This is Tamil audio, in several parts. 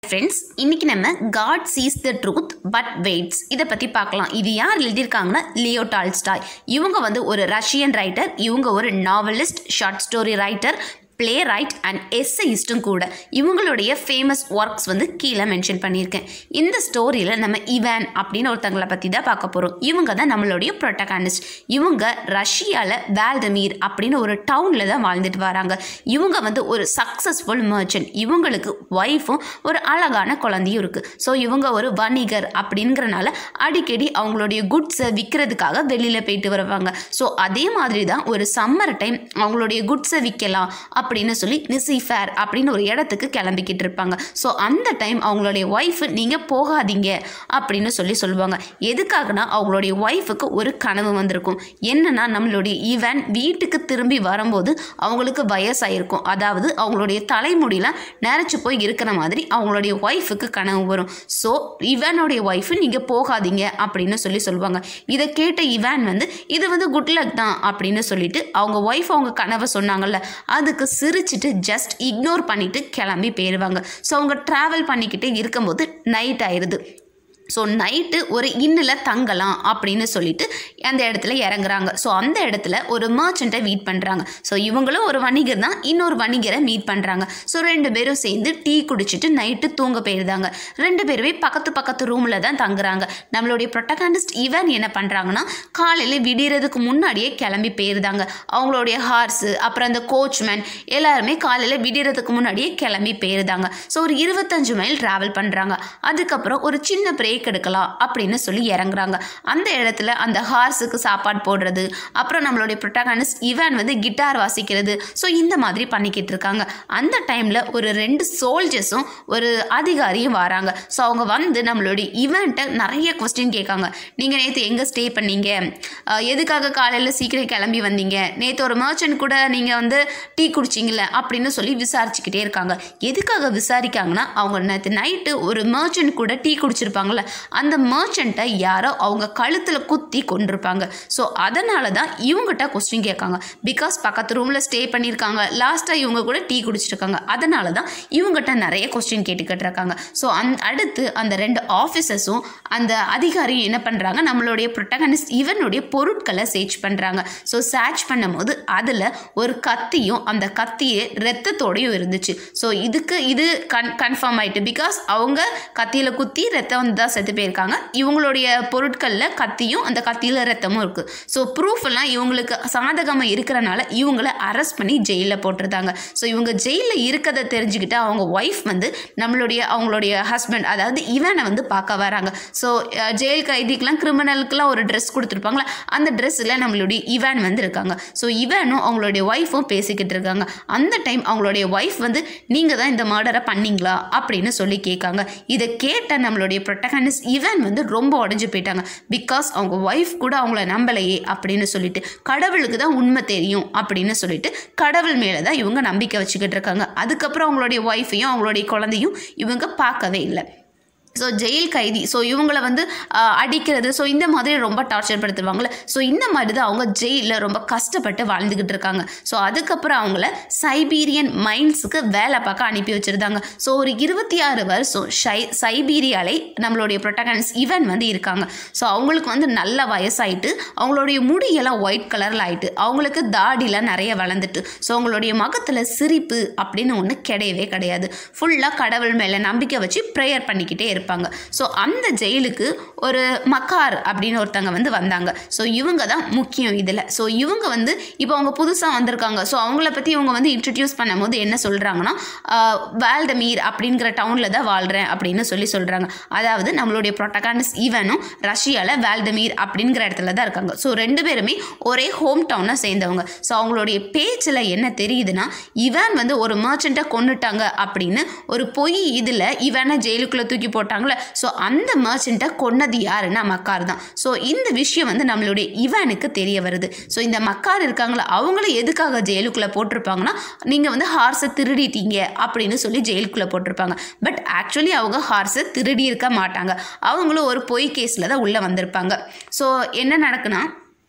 ஃப்ரெண்ட்ஸ் இன்னைக்கு நம்ம God sees the truth but waits இதை பற்றி பார்க்கலாம் இது யார் எழுதியிருக்காங்கன்னா லியோ டால்ஸ்டாய் இவங்க வந்து ஒரு ரஷ்யன் ரைட்டர் இவங்க ஒரு novelist short story writer playwright and எஸ்ஐஸ்ட்டும் கூட இவங்களுடைய ஃபேமஸ் ஒர்க்ஸ் வந்து கீழே மென்ஷன் பண்ணியிருக்கேன் இந்த ஸ்டோரியில் நம்ம இவான் அப்படின்னு ஒருத்தங்களை பற்றி தான் பார்க்க போகிறோம் இவங்க தான் நம்மளுடைய ப்ரொட்டகானிஸ்ட் இவங்க ரஷ்யாவில் வேல்டமீர் அப்படின்னு ஒரு டவுனில் தான் வாழ்ந்துட்டு வராங்க இவங்க வந்து ஒரு சக்ஸஸ்ஃபுல் மர்ச்சன்ட் இவங்களுக்கு ஒய்ஃபும் ஒரு அழகான குழந்தையும் இருக்குது ஸோ இவங்க ஒரு வணிகர் அப்படிங்கிறனால அடிக்கடி அவங்களுடைய குட்ஸை விற்கிறதுக்காக வெளியில் போயிட்டு வருவாங்க ஸோ அதே மாதிரி தான் ஒரு சம்மர் டைம் அவங்களுடைய குட்ஸை விற்கலாம் அப்படின்னு சொல்லி நிசி ஃபேர் அப்படின்னு ஒரு இடத்துக்கு கிளம்பிக்கிட்டு இருப்பாங்க ஸோ அந்த டைம் அவங்களுடைய ஒய்ஃபு நீங்கள் போகாதீங்க அப்படின்னு சொல்லி சொல்லுவாங்க எதுக்காகனா அவங்களுடைய ஒய்ஃபுக்கு ஒரு கனவு வந்திருக்கும் என்னன்னா நம்மளுடைய ஈவன் வீட்டுக்கு திரும்பி வரும்போது அவங்களுக்கு வயசாயிருக்கும் அதாவது அவங்களுடைய தலைமுடியெலாம் நரைச்சு போய் இருக்கிற மாதிரி அவங்களுடைய ஒய்ஃபுக்கு கனவு வரும் ஸோ இவானுடைய ஒய்ஃபு நீங்கள் போகாதீங்க அப்படின்னு சொல்லி சொல்லுவாங்க இதை கேட்ட இவான் வந்து இது வந்து குட் லக் தான் அப்படின்னு சொல்லிட்டு அவங்க ஒய்ஃப் அவங்க கனவை சொன்னாங்கல்ல அதுக்கு சிரிச்சிட்டு ஜஸ்ட் இக்னோர் பண்ணிட்டு கிளம்பி போயிடுவாங்க ஸோ அவங்க ட்ராவல் பண்ணிக்கிட்டே இருக்கும்போது நைட் ஆயிடுது ஸோ நைட்டு ஒரு இன்னில் தங்கலாம் அப்படின்னு சொல்லிட்டு அந்த இடத்துல இறங்குறாங்க ஸோ அந்த இடத்துல ஒரு மர்ச்சண்ட்டை மீட் பண்ணுறாங்க ஸோ இவங்களும் ஒரு வணிகர் தான் இன்னொரு வணிகரை மீட் பண்ணுறாங்க ஸோ ரெண்டு பேரும் சேர்ந்து டீ குடிச்சிட்டு நைட்டு தூங்க போயிருந்தாங்க ரெண்டு பேருமே பக்கத்து பக்கத்து ரூமில் தான் தங்குறாங்க நம்மளுடைய ப்ரொட்டகானிஸ்ட் ஈவன் என்ன பண்ணுறாங்கன்னா காலையில் விடியறதுக்கு முன்னாடியே கிளம்பி போயிருந்தாங்க அவங்களுடைய ஹார்ஸு அப்புறம் அந்த கோச்மேன் எல்லாருமே காலையில் விடியறதுக்கு முன்னாடியே கிளம்பி போயிருந்தாங்க ஸோ ஒரு இருபத்தஞ்சு மைல் ட்ராவல் பண்ணுறாங்க அதுக்கப்புறம் ஒரு சின்ன பிரேக் எடுக்கலாம் அப்படின்னு சொல்லி இறங்குறாங்க அந்த இடத்துல அந்த ஹார்ஸுக்கு சாப்பாடு போடுறது அப்புறம் நம்மளுடைய ப்ரொட்டகானிஸ்ட் இவன் வந்து கிட்டார் வாசிக்கிறது ஸோ இந்த மாதிரி பண்ணிக்கிட்டு இருக்காங்க அந்த டைமில் ஒரு ரெண்டு சோல்ஜர்ஸும் ஒரு அதிகாரியும் வராங்க ஸோ அவங்க வந்து நம்மளுடைய இவன்ட்டை நிறைய கொஸ்டின் கேட்காங்க நீங்கள் நேற்று எங்கே ஸ்டே பண்ணீங்க அஹ் எதுக்காக காலையில் சீக்கிரம் கிளம்பி வந்தீங்க நேற்று ஒரு மர்ச்சன்ட் கூட நீங்கள் வந்து டீ குடிச்சிங்கள அப்படின்னு சொல்லி விசாரிச்சுக்கிட்டே இருக்காங்க எதுக்காக விசாரிக்காங்கன்னா அவங்க நேற்று நைட்டு ஒரு மர்ச்சன்ட் கூட டீ குடிச்சிருப்பாங்கல்ல அந்த மர்ச்சண்ட்டை யாரோ அவங்க கழுத்தில் குத்தி கொண்டிருப்பாங்க ஸோ அதனால தான் இவங்ககிட்ட கொஸ்டின் கேட்காங்க பிகாஸ் பக்கத்து ரூமில் ஸ்டே பண்ணியிருக்காங்க லாஸ்ட்டாக இவங்க கூட டீ குடிச்சிருக்காங்க அதனால தான் இவங்ககிட்ட நிறைய கொஸ்டின் கேட்டுக்கிட்டு இருக்காங்க ஸோ அந் அடுத்து அந்த ரெண்டு ஆஃபீஸர்ஸும் அந்த அதிகாரியும் என்ன பண்ணுறாங்க நம்மளுடைய ப்ரொட்டகனிஸ்ட் இவனுடைய பொருட்களை சேச் பண்ணுறாங்க ஸோ சேச் பண்ணும்போது அதில் ஒரு கத்தியும் அந்த கத்தியே ரத்தத்தோடையும் இருந்துச்சு ஸோ இதுக்கு இது கன் கன்ஃபார்ம் ஆயிட்டு பிகாஸ் அவங்க கத்தியில் குத்தி ரத்தம் வந்து தான் செத்து போயிருக்காங்க இவங்களுடைய பொருட்களில் கத்தியும் அந்த கத்தியில் ரத்தமும் இருக்குது ஸோ ப்ரூஃப் எல்லாம் இவங்களுக்கு சாதகமாக இருக்கிறனால இவங்கள அரெஸ்ட் பண்ணி ஜெயிலில் போட்டிருந்தாங்க ஸோ இவங்க ஜெயிலில் இருக்கிறத தெரிஞ்சுக்கிட்டு அவங்க ஒய்ஃப் வந்து நம்மளுடைய அவங்களுடைய ஹஸ்பண்ட் அதாவது இவனை வந்து பார்க்க வராங்க ஸோ ஜெயில் கைதிக்கெலாம் கிரிமினலுக்குலாம் ஒரு ட்ரெஸ் கொடுத்துருப்பாங்களா அந்த ட்ரெஸ்ஸில் நம்மளுடைய இவான் வந்து இருக்காங்க ஸோ இவனும் அவங்களுடைய ஒய்ஃபும் பேசிக்கிட்டு இருக்காங்க அந்த டைம் அவங்களுடைய ஒய்ஃப் வந்து நீங்கள் தான் இந்த மர்டரை பண்ணீங்களா அப்படின்னு சொல்லி கேட்காங்க இதை கேட்ட நம்மளுடைய ப்ரொட்டகனிஸ்ட் இவன் வந்து ரொம்ப உடஞ்சி போயிட்டாங்க பிகாஸ் அவங்க ஒய்ஃப் கூட அவங்கள நம்பலையே அப்படின்னு சொல்லிட்டு கடவுளுக்கு தான் உண்மை தெரியும் அப்படின்னு சொல்லிட்டு கடவுள் மேலே தான் இவங்க நம்பிக்கை வச்சுக்கிட்டு இருக்காங்க அதுக்கப்புறம் அவங்களுடைய ஒய்ஃபையும் அவங்களுடைய குழந்தையும் இவங்க பார்க்கவே இல்லை ஸோ ஜெயில் கைதி ஸோ இவங்கள வந்து ஆஹ், அடிக்கிறது ஸோ இந்த மாதிரி ரொம்ப டார்ச்சர் படுத்துவாங்கள்ல ஸோ இந்த மாதிரி தான் அவங்க ஜெயிலில் ரொம்ப கஷ்டப்பட்டு வாழ்ந்துக்கிட்டு இருக்காங்க ஸோ அதுக்கப்புறம் அவங்கள சைபீரியன் மைன்ஸுக்கு வேலை பார்க்க அனுப்பி வச்சுருந்தாங்க ஸோ ஒரு இருபத்தி ஆறு வருஷம் ஷை சைபீரியாலே நம்மளுடைய ப்ரொட்டகன்ஸ் இவன் வந்து இருக்காங்க ஸோ அவங்களுக்கு வந்து நல்ல வயசாயிட்டு அவங்களுடைய முடியெல்லாம் ஒயிட் கலரில் ஆயிட்டு அவங்களுக்கு தாடிலாம் நிறைய வளர்ந்துட்டு ஸோ அவங்களுடைய முகத்தில் சிரிப்பு அப்படின்னு ஒன்று கிடையவே கிடையாது ஃபுல்லாக கடவுள் மேலே நம்பிக்கை வச்சு ப்ரேயர் பண்ணிக்கிட்டே இருப்பாங்க ஸோ அந்த ஜெயிலுக்கு ஒரு மக்கார் அப்படின்னு ஒருத்தங்க வந்து வந்தாங்க ஸோ இவங்க தான் முக்கியம் இதில் ஸோ இவங்க வந்து இப்போ அவங்க புதுசாக வந்திருக்காங்க ஸோ அவங்கள பற்றி இவங்க வந்து இன்ட்ரடியூஸ் பண்ணும்போது என்ன சொல்கிறாங்கன்னா வேல்டமீர் அப்படிங்கிற டவுனில் தான் வாழ்கிறேன் அப்படின்னு சொல்லி சொல்கிறாங்க அதாவது நம்மளுடைய ப்ரொட்டகானிஸ் ஈவனும் ரஷ்யாவில் வேல்டமீர் அப்படிங்கிற இடத்துல தான் இருக்காங்க ஸோ ரெண்டு பேருமே ஒரே ஹோம் டவுனை சேர்ந்தவங்க ஸோ அவங்களுடைய பேச்சில் என்ன தெரியுதுன்னா இவன் வந்து ஒரு மர்ச்சண்ட்டை கொண்டுட்டாங்க அப்படின்னு ஒரு பொய் இதில் இவனை ஜெயிலுக்குள்ளே தூக்கி போட்டாங்களே ஸோ அந்த மர்ச்சண்ட்டை கொன்னது யாருன்னா மக்கார் தான் ஸோ இந்த விஷயம் வந்து நம்மளுடைய இவனுக்கு தெரிய வருது ஸோ இந்த மக்கார் இருக்காங்களா அவங்கள எதுக்காக ஜெயிலுக்குள்ளே போட்டிருப்பாங்கன்னா நீங்கள் வந்து ஹார்ஸை திருடிட்டீங்க அப்படின்னு சொல்லி ஜெயிலுக்குள்ளே போட்டிருப்பாங்க பட் ஆக்சுவலி அவங்க ஹார்ஸை திருடி இருக்க மாட்டாங்க அவங்களும் ஒரு பொய் கேஸில் தான் உள்ளே வந்திருப்பாங்க ஸோ என்ன நடக்குன்னா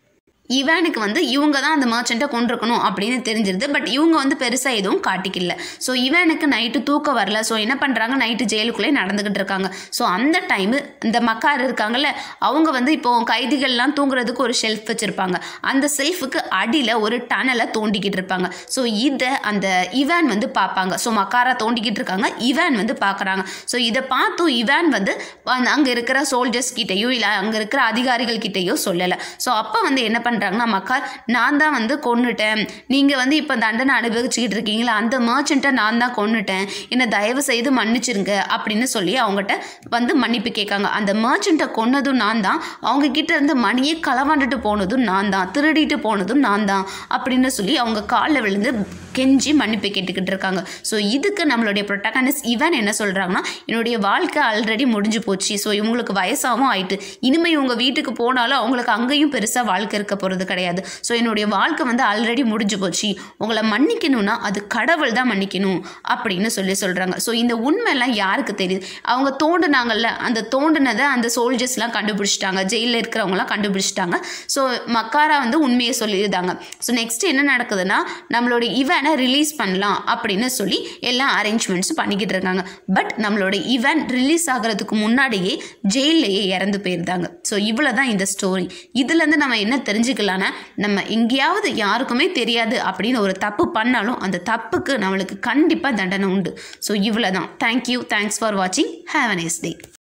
இவானுக்கு வந்து இவங்க தான் அந்த மர்ச்சண்ட்டை கொண்டிருக்கணும் அப்படின்னு தெரிஞ்சிருது பட் இவங்க வந்து பெருசாக எதுவும் காட்டிக்கல ஸோ இவானுக்கு நைட்டு தூக்கம் வரல ஸோ என்ன பண்ணுறாங்க நைட்டு ஜெயிலுக்குள்ளே நடந்துக்கிட்டு இருக்காங்க ஸோ அந்த டைமு இந்த மக்கார் இருக்காங்கல்ல அவங்க வந்து இப்போ கைதிகள்லாம் தூங்குறதுக்கு ஒரு ஷெல்ஃப் வச்சுருப்பாங்க அந்த செல்ஃபுக்கு அடியில் ஒரு டனலை தோண்டிக்கிட்டு இருப்பாங்க ஸோ இதை அந்த இவான் வந்து பார்ப்பாங்க ஸோ மக்காரா தோண்டிக்கிட்டு இருக்காங்க இவான் வந்து பார்க்குறாங்க ஸோ இதை பார்த்தும் இவான் வந்து அங்கே இருக்கிற சோல்ஜர்ஸ் கிட்டேயோ இல்லை அங்கே இருக்கிற அதிகாரிகள் கிட்டேயோ சொல்லலை ஸோ அப்போ வந்து என்ன பண்ணுறாங்கன்னா மக்கார் நான் தான் வந்து கொன்னுட்டேன் நீங்கள் வந்து இப்போ தண்டனை அனுபவிச்சுக்கிட்டு இருக்கீங்களா அந்த மர்ச்சண்ட்டை நான் தான் கொன்னுட்டேன் என்னை தயவு செய்து மன்னிச்சிருங்க அப்படின்னு சொல்லி அவங்ககிட்ட வந்து மன்னிப்பு கேட்காங்க அந்த மர்ச்சண்ட்டை கொன்னதும் நான் தான் அவங்க கிட்ட இருந்து மணியை களவாண்டுட்டு போனதும் நான் தான் திருடிட்டு போனதும் நான் தான் அப்படின்னு சொல்லி அவங்க காலில் விழுந்து கெஞ்சி மன்னிப்பு கேட்டுக்கிட்டு இருக்காங்க ஸோ இதுக்கு நம்மளுடைய ப்ரொட்டகானிஸ்ட் இவன் என்ன சொல்கிறாங்கன்னா என்னுடைய வாழ்க்கை ஆல்ரெடி முடிஞ்சு போச்சு ஸோ இவங்களுக்கு வயசாகவும் ஆயிட்டு இனிமேல் இவங்க வீட்டுக்கு போனாலும் அவங்களுக்கு அங்கேயும் பெருசாக வாழ்க்கை இருக்க போகிறது கிடையாது ஸோ என்னுடைய வாழ்க்கை வந்து ஆல்ரெடி முடிஞ்சு போச்சு உங்களை மன்னிக்கணும்னா அது கடவுள் தான் மன்னிக்கணும் அப்படின்னு சொல்லி சொல்கிறாங்க ஸோ இந்த உண்மையெல்லாம் யாருக்கு தெரியுது அவங்க தோண்டுனாங்கல்ல அந்த தோண்டுனதை அந்த சோல்ஜர்ஸ்லாம் கண்டுபிடிச்சிட்டாங்க ஜெயிலில் இருக்கிறவங்களாம் கண்டுபிடிச்சிட்டாங்க ஸோ மக்காரா வந்து உண்மையை சொல்லியிருந்தாங்க ஸோ நெக்ஸ்ட் என்ன நடக்குதுன்னா நம்மளோட இவனை ரிலீஸ் பண்ணலாம் அப்படின்னு சொல்லி எல்லா அரேஞ்ச்மெண்ட்ஸும் பண்ணிக்கிட்டு இருக்காங்க பட் நம்மளோட இவன் ரிலீஸ் ஆகிறதுக்கு முன்னாடியே ஜெயிலையே இறந்து போயிருந்தாங்க ஸோ இவ்வளோ தான் இந்த ஸ்டோரி இதுலேருந்து நம்ம என்ன தெரிஞ்சுக்கலான்னா நம்ம எங்கேயாவது யாருக்குமே தெரியாது அப்படின்னு ஒரு தப்பு பண்ணாலும் அந்த தப்புக்கு நம்மளுக்கு கண்டிப்பாக தண்டனை உண்டு ஸோ இவ்வளோ தான் தேங்க்யூ தேங்க்ஸ் ஃபார் வாட்சிங் ஹேவ் அ நைஸ் டே